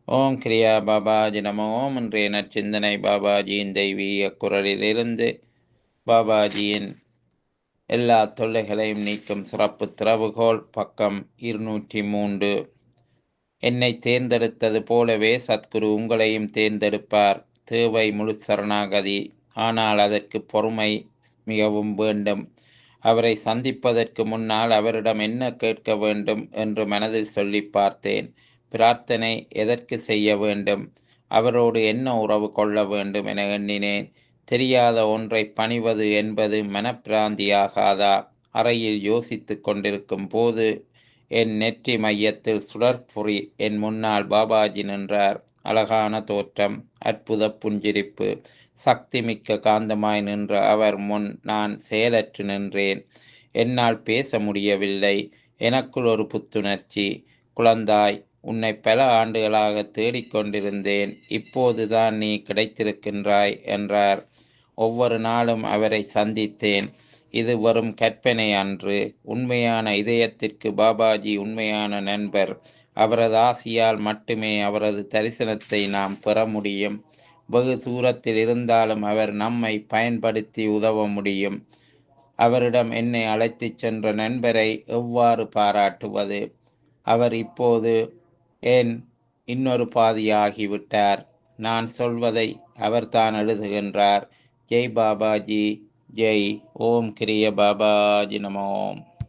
ஓம் கிரியா பாபாஜி நமோ ஓம் இன்றைய நற்சிந்தனை பாபாஜியின் தெய்வீக குரலிலிருந்து பாபாஜியின் எல்லா தொல்லைகளையும் நீக்கும் சிறப்பு திறவுகோல் பக்கம் இருநூற்றி மூன்று என்னை தேர்ந்தெடுத்தது போலவே சத்குரு உங்களையும் தேர்ந்தெடுப்பார் தேவை முழு சரணாகதி ஆனால் அதற்கு பொறுமை மிகவும் வேண்டும் அவரை சந்திப்பதற்கு முன்னால் அவரிடம் என்ன கேட்க வேண்டும் என்று மனதில் சொல்லி பார்த்தேன் பிரார்த்தனை எதற்கு செய்ய வேண்டும் அவரோடு என்ன உறவு கொள்ள வேண்டும் என எண்ணினேன் தெரியாத ஒன்றை பணிவது என்பது மனப்பிராந்தியாகாதா அறையில் யோசித்து கொண்டிருக்கும் போது என் நெற்றி மையத்தில் சுடற்புரி என் முன்னால் பாபாஜி நின்றார் அழகான தோற்றம் அற்புத புஞ்சிரிப்பு சக்தி மிக்க காந்தமாய் நின்ற அவர் முன் நான் செயலற்று நின்றேன் என்னால் பேச முடியவில்லை எனக்குள் ஒரு புத்துணர்ச்சி குழந்தாய் உன்னை பல ஆண்டுகளாக தேடிக்கொண்டிருந்தேன் இப்போதுதான் நீ கிடைத்திருக்கின்றாய் என்றார் ஒவ்வொரு நாளும் அவரை சந்தித்தேன் இது வெறும் கற்பனை அன்று உண்மையான இதயத்திற்கு பாபாஜி உண்மையான நண்பர் அவரது ஆசியால் மட்டுமே அவரது தரிசனத்தை நாம் பெற முடியும் வெகு தூரத்தில் இருந்தாலும் அவர் நம்மை பயன்படுத்தி உதவ முடியும் அவரிடம் என்னை அழைத்துச் சென்ற நண்பரை எவ்வாறு பாராட்டுவது அவர் இப்போது என் இன்னொரு பாதியாகிவிட்டார் நான் சொல்வதை அவர்தான் எழுதுகின்றார் ஜெய் பாபாஜி ஜெய் ஓம் கிரிய பாபாஜி நமோம்